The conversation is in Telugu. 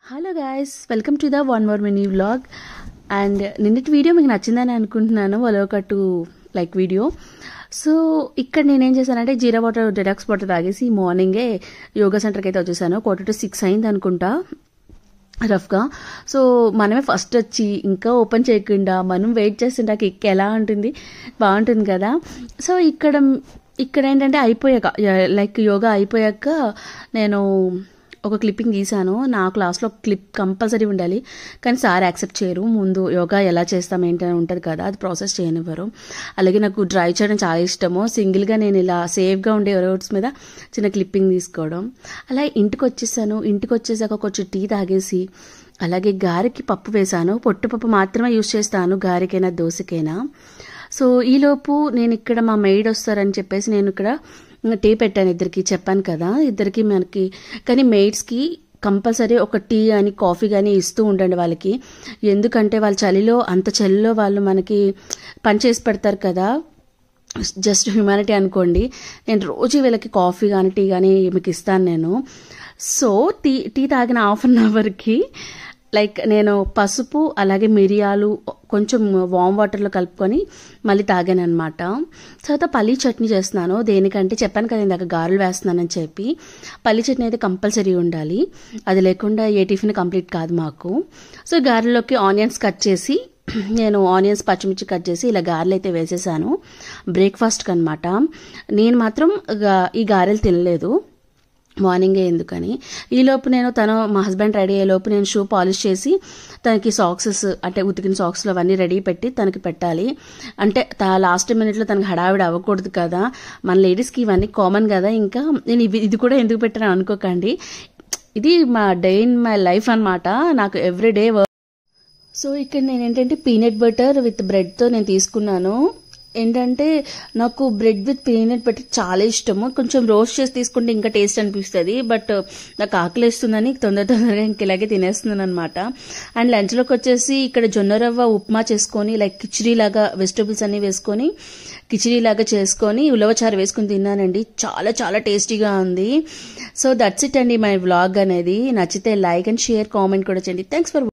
hello guys welcome to the one more mini vlog and నిన్నటి వీడియో మీకు నచ్చిందని అనుకుంటున్నాను ఒలవకట్టు లైక్ వీడియో సో ఇక్కడ నేనేం చేశానంటే జీరా వాటర్ డెటాక్స్ వాటర్ తాగేసి మార్నింగే యోగా సెంటర్కి అయితే వచ్చేసాను క్వార్టర్ టు సిక్స్ అయింది అనుకుంటా రఫ్గా సో మనమే ఫస్ట్ వచ్చి ఇంకా ఓపెన్ చేయకుండా మనం వెయిట్ చేస్తుంటే ఆ కిక్ ఎలా ఉంటుంది బాగుంటుంది కదా సో ఇక్కడ ఇక్కడ ఏంటంటే అయిపోయాక లైక్ యోగా అయిపోయాక నేను ఒక క్లిప్పింగ్ గీసాను నా క్లాస్లో క్లిప్ కంపల్సరీ ఉండాలి కానీ సార్ యాక్సెప్ట్ చేయరు ముందు యోగా ఎలా చేస్తాం ఏంటని ఉంటుంది కదా అది ప్రాసెస్ చేయనివ్వరు అలాగే నాకు డ్రైవ్ చేయడం చాలా ఇష్టము సింగిల్గా నేను ఇలా సేఫ్గా ఉండే రోడ్స్ మీద చిన్న క్లిప్పింగ్ తీసుకోవడం అలా ఇంటికి వచ్చేసాను ఇంటికి వచ్చేసాక కొంచెం టీ తాగేసి అలాగే గారెకి పప్పు వేశాను పొట్టుపప్పు మాత్రమే యూజ్ చేస్తాను గారెకైనా దోశకైనా సో ఈలోపు నేను ఇక్కడ మా మెయిడ్ వస్తారని చెప్పేసి నేను ఇక్కడ టీ పెట్టాను ఇద్దరికి చెప్పాను కదా ఇద్దరికి మనకి కానీ మెయిడ్స్కి కంపల్సరీ ఒక టీ అని కాఫీ కానీ ఇస్తూ ఉండండి వాళ్ళకి ఎందుకంటే వాళ్ళ చలిలో అంత చలిలో వాళ్ళు మనకి పని చేసి పెడతారు కదా జస్ట్ హ్యూమానిటీ అనుకోండి నేను రోజు వీళ్ళకి కాఫీ కానీ టీ కానీ మీకు ఇస్తాను నేను సో టీ టీ తాగిన హాఫ్ అన్ అవర్కి లైక్ నేను పసుపు అలాగే మిరియాలు కొంచెం వామ్ వాటర్లో కలుపుకొని మళ్ళీ తాగాను అనమాట తర్వాత పల్లీ చట్నీ చేస్తున్నాను దేనికంటే చెప్పాను కదా ఇందాక గారెలు వేస్తున్నానని చెప్పి పల్లీ చట్నీ అయితే కంపల్సరీ ఉండాలి అది లేకుండా ఏ టిఫిన్ కంప్లీట్ కాదు మాకు సో గారెలోకి ఆనియన్స్ కట్ చేసి నేను ఆనియన్స్ పచ్చిమిర్చి కట్ చేసి ఇలా గారెలు అయితే వేసేసాను బ్రేక్ఫాస్ట్కి అనమాట నేను మాత్రం ఈ గారెలు తినలేదు మార్నింగే ఎందుకని ఈలోపు నేను తను మా హస్బెండ్ రెడీ అయ్యేలోపు నేను షూ పాలిష్ చేసి తనకి సాక్సెస్ అంటే ఉతికిన సాక్స్లు అవన్నీ రెడీ పెట్టి తనకి పెట్టాలి అంటే లాస్ట్ మినిట్లో తనకి హడావిడి అవ్వకూడదు కదా మన లేడీస్కి ఇవన్నీ కామన్ కదా ఇంకా నేను ఇవి ఇది కూడా ఎందుకు పెట్టాను అనుకోకండి ఇది మా డే ఇన్ మై లైఫ్ అనమాట నాకు ఎవ్రీ డే సో ఇక్కడ నేను ఏంటంటే పీనట్ బటర్ విత్ బ్రెడ్తో నేను తీసుకున్నాను ఏంటంటే నాకు బ్రెడ్ విత్ పీనట్ బటర్ చాలా ఇష్టము కొంచెం రోస్ట్ చేసి తీసుకుంటే ఇంకా టేస్ట్ అనిపిస్తుంది బట్ నాకు ఆకలిస్తుందని తొందర తొందరగా ఇంక ఇలాగే తినేస్తున్నాను అనమాట అండ్ లంచ్లోకి వచ్చేసి ఇక్కడ జొన్న రవ్వ ఉప్మా చేసుకొని లైక్ కిచిడీ లాగా వెజిటబుల్స్ అన్ని వేసుకొని కిచిడీ లాగా చేసుకొని ఉలవచారు వేసుకుని తిన్నానండి చాలా చాలా టేస్టీగా ఉంది సో దట్స్ ఇట్ అండి మై వ్లాగ్ అనేది నచ్చితే లైక్ అండ్ షేర్ కామెంట్ కూడా చేయండి థ్యాంక్స్ ఫర్